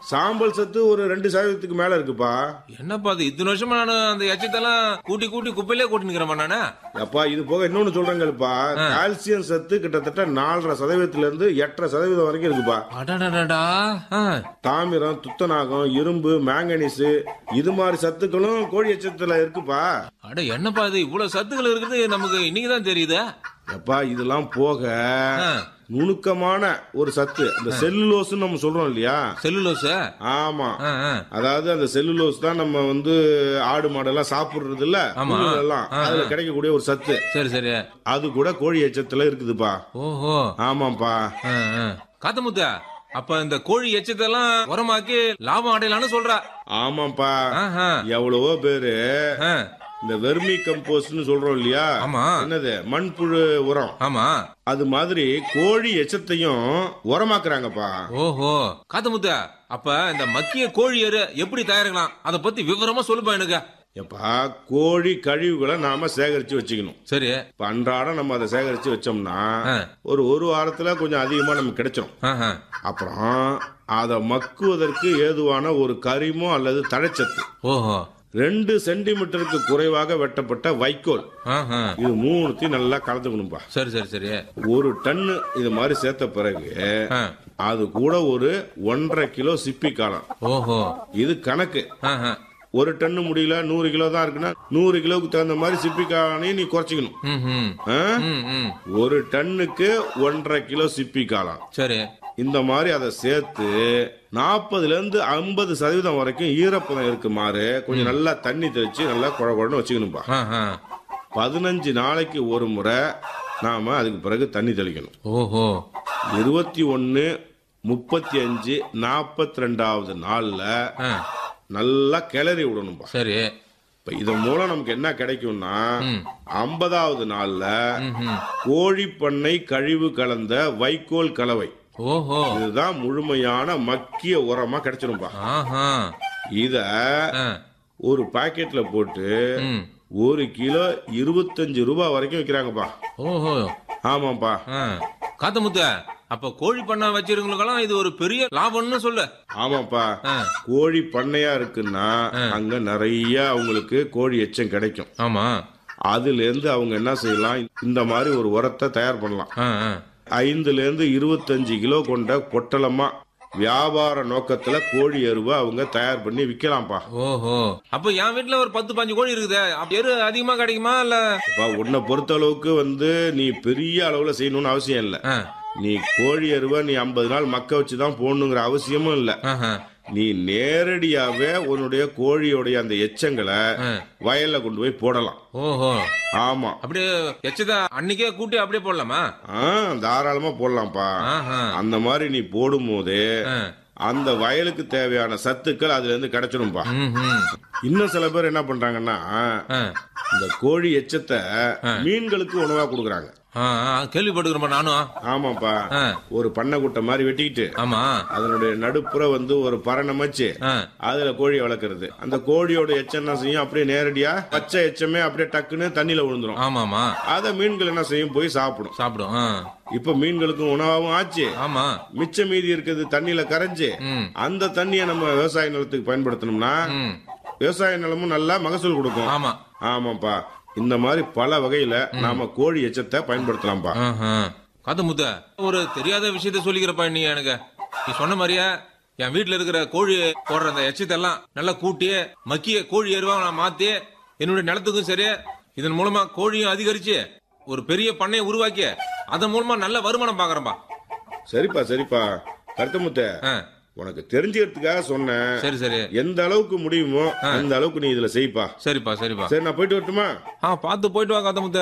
சாம்பல் சத்து ஒரு ரெண்டு சதவீதத்துக்கு மேல இருக்குப்பா என்னப்பா அது இத்தனை வருஷமா நான் அந்த எச்சத்தெல்லாம் கூட்டி கூட்டி குப்பையிலே கூட்டி நிக்கிறேன் நானு அப்பா இது போக இன்னொன்னு சொல்றேங்கப்பா கால்சியம் சத்து கிட்டத்தட்ட நாலரை சதவீதத்துல இருந்து எட்டரை சதவீதம் வரைக்கும் இருக்குப்பா அடடடடா ஆ. தாமிரம் துத்தநாகம் இரும்பு மேங்கனீஸ் இது மாதிரி சத்துக்களும் கோழி எச்சத்துல இருக்குப்பா அட என்னப்பா இது இவ்வளவு சத்துக்கள் இருக்குது நமக்கு இன்னைக்கு தான் தெரியுது எப்பா இதெல்லாம் போக ஆ. நுணுக்கமான ஒரு சத்து அந்த செல்லுலோஸ் நம்ம சொல்றோம் இல்லையா செல்லுலோஸ் ஆமா ஆ, ஆ. அதாவது அந்த செல்லுலோஸ் தான் நம்ம வந்து ஆடு மாடெல்லாம் சாப்பிடுறது இல்ல ஆமா. எல்லாம் அதுல கிடைக்கக்கூடிய ஒரு சத்து சரி சரி அது கூட கோழி எச்சத்துல இருக்குதுப்பா ஓஹோ ஆமாப்பா ஆ, ஆ. காத்தமுத்த அப்ப இந்த கோழி எச்சத்தெல்லாம் உரமாக்கி லாபம் அடையலாம்னு சொல்ற ஆமாப்பா ஆஹா. எவ்வளவோ பேரு ஆ. இந்த வெர்மி கம்போஸ்ட்னு சொல்றோம் இல்லையா ஆமா. என்னது மண்புழு உரம் ஆமா அது மாதிரி கோழி எச்சத்தையும் உரமாக்குறாங்கப்பா ஓஹோ காத்தமுத்த அப்ப இந்த மக்கிய கோழி எரு எப்படி தயாரிக்கலாம் அத பத்தி விவரமா சொல்லுப்பா எனக்கு எப்பா கோழி கழிவுகளை நாம சேகரிச்சு வச்சுக்கணும் சரி இப்ப அன்றாடம் நம்ம அதை சேகரிச்சு வச்சோம்னா ஆ. ஒரு ஒரு வாரத்துல கொஞ்சம் அதிகமா நமக்கு கிடைச்சிரும் ஆஹா. அப்புறம் அதை மக்குவதற்கு ஏதுவான ஒரு கரிமோ அல்லது தழைச்சத்து ஓஹோ ரெண்டு சென்டிமீட்டருக்கு குறைவாக வெட்டப்பட்ட வைக்கோல் ஆஹா. இது மூணுத்தையும் நல்லா கலந்துக்கணும்பா சரி சரி சரி ஒரு டன்னு இது மாதிரி சேர்த்த பிறகு ஆ. அது கூட ஒரு ஒன்றரை கிலோ சிப்பி காலம் ஓஹோ இது கணக்கு ஆஹா. ஒரு டன்னு முடியல நூறு கிலோ தான் இருக்குன்னா நூறு கிலோவுக்கு தகுந்த மாதிரி சிப்பி காலையும் நீ குறைச்சிக்கணும் ம், ம். ஆ? ம், ம். ஒரு டன்னுக்கு ஒன்றரை கிலோ சிப்பி காலம் சரி இந்த மாதிரி அதை சேர்த்து நாற்பதுல இருந்து ஐம்பது சதவீதம் வரைக்கும் ஈரப்பதம் இருக்குமாறு கொஞ்சம் நல்லா தண்ணி தெளிச்சு நல்லா குழ குழன்னு வச்சுக்கணும்பா ஆஹா. பதினஞ்சு நாளைக்கு ஒரு முறை நாம அதுக்கு பிறகு தண்ணி தெளிக்கணும் ஓஹோ இருபத்தி ஒன்னு முப்பத்தி அஞ்சு நாற்பத்தி ரெண்டாவது நாள்ல ஆ. நல்லா கிளறி விடணும்பா சரி இப்ப இதன் மூலம் நமக்கு என்ன கிடைக்கும்னா ம். ஐம்பதாவது நாள்ல ம், ம். கோழி பண்ணை கழிவு கலந்த வைக்கோல் கலவை ஓஹோ இதுதான் முழுமையான மக்கிய உரமா கிடைச்சிரும்பா ஆஹா இத ஆ. ஒரு பாக்கெட்ல போட்டு ம். ஒரு கிலோ இருபத்தஞ்சு ரூபாய் வரைக்கும் விற்கிறாங்கப்பா ஓஹோ ஆமாப்பா ஆ. காத்தமுத்த அப்ப கோழி பண்ண வச்சிருக்கவங்களுக்கெல்லாம் இது ஒரு பெரிய லாபம்னு சொல்லு ஆமாப்பா ஆ. கோழி பண்ணையா இருக்குன்னா அங்க நிறைய அவங்களுக்கு கோழி எச்சம் கிடைக்கும் ஆமா அதுல இருந்து அவங்க என்ன செய்யலாம் இந்த மாதிரி ஒரு உரத்தை தயார் பண்ணலாம் ஆ, ஆ. ஐந்துல இருந்து இருபத்தஞ்சு கிலோ கொண்ட பொட்டலமா வியாபார நோக்கத்துல கோழி எருவை அவங்க தயார் பண்ணி விக்கலாம்ப்பா ஓஹோ அப்ப என் வீட்டுல ஒரு பத்து பாஞ்சு கோழி இருக்குதே அப்ப எரு அதிகமா கிடைக்குமா இல்ல அப்பா உன்னை பொறுத்த அளவுக்கு வந்து நீ பெரிய அளவுல செய்யணும்னு அவசியம் இல்ல ஆ. நீ கோழி எருவை நீ ஐம்பது நாள் மக்க வச்சு தான் போடணுங்கிற அவசியமும் இல்ல ஆஹா. நீ நேரடியாவே உன்னுடைய கோழியோடைய அந்த எச்சங்களை ஆ. வயல்ல கொண்டு போய் போடலாம் ஓஹோ ஆமா அப்படியே எச்சத அன்னைக்கே கூட்டி அப்படியே போடலாமா ஆ தாராளமா போடலாம்ப்பா ஆஹா. அந்த மாதிரி நீ போடும் போது ஆ. அந்த வயலுக்கு தேவையான சத்துக்கள் அதுல இருந்து கிடைச்சிடும்பா ம், ம். இன்னும் சில பேர் என்ன பண்றாங்கன்னா ஆ. இந்த கோழி எச்சத்தை மீன்களுக்கு உணவா கொடுக்குறாங்க ஆ, ஆ, கேள்விப்பட்டுக்கிறேன்ப்பா நானும் ஆமாப்பா ஆ. ஒரு பண்ணை குட்டை மாதிரி வெட்டிக்கிட்டு ஆமா அதனுடைய நடுப்புற வந்து ஒரு பரணம் வச்சு ஆ. அதுல கோழி வளர்க்கறது அந்த கோழியோட எச்சம் என்ன செய்யும் அப்படியே நேரடியா பச்சை எச்சமே அப்படியே டக்குன்னு தண்ணியில விழுந்துரும் ஆமாமா அத மீன்கள் என்ன செய்யும் போய் சாப்பிடும் சாப்பிடும் ஆ. இப்ப மீன்களுக்கும் உணவாகவும் ஆச்சு ஆமா மிச்ச மீதி இருக்கிறது தண்ணியில கரைஞ்சு ம். அந்த தண்ணியை நம்ம விவசாய நிலத்துக்கு பயன்படுத்தணும்னா ம். விவசாய நிலமும் நல்லா மகசூல் கொடுக்கும் ஆமா ஆமாப்பா இந்த மாதிரி பல வகையில நாம கோழி எச்சத்தை பயன்படுத்தலாம்ப்பா ஆஹா. காத்து முத்த ஒரு தெரியாத விஷயத்த சொல்லிக்கிறப்பா நீ எனக்கு நீ சொன்ன மாதிரியே என் வீட்டுல இருக்கிற கோழி போடுற அந்த எச்சத்தெல்லாம் நல்லா கூட்டி மக்கிய கோழி எருவா நான் மாத்தி என்னுடைய நிலத்துக்கும் சரி இதன் மூலமா கோழியும் அதிகரிச்சு ஒரு பெரிய பண்ணையை உருவாக்கி அதன் மூலமா நல்ல வருமானம் பாக்குறேன்பா சரிப்பா சரிப்பா கருத்தமுத்த ஆ. உனக்கு தெரிஞ்சுக்கிறதுக்காக சொன்னேன் சரி சரி எந்த அளவுக்கு முடியுமோ அந்த அளவுக்கு நீ இதுல செய்ப்பா சரிப்பா சரிப்பா சரி நான் போயிட்டு வரட்டுமா ஆ பார்த்து போயிட்டு வா காத்த முத்த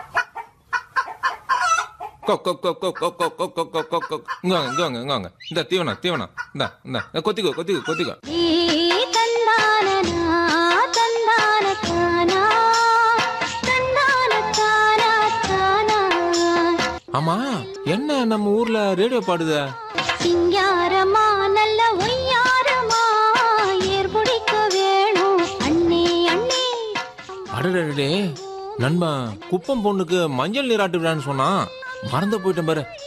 கொ, கொ, கொ, கொ, கொ, கொ, கொ, கொ, கொ, கொ, கொ. இங்க வாங்க இங்க வாங்க இங்க வாங்க இந்த தீவனம் தீவனம் இந்த இந்த கொத்திக்கோ கொத்திக்கோ கொத்திக்கோ ஏ தன்னானனா தன்னான தானா தன்னான தானா தானா ஆமா என்ன நம்ம ஊர்ல ரேடியோ பாடுத சிங்காரமா நல்ல ஒய்யாரமா ஏற்புடிக்க வேணும் அண்ணே அண்ணே அடடே நண்பா குப்பம் பொண்ணுக்கு மஞ்சள் நீராட்டு விழான்னு சொன்னா மறந்து போயிட்டேன் பாரு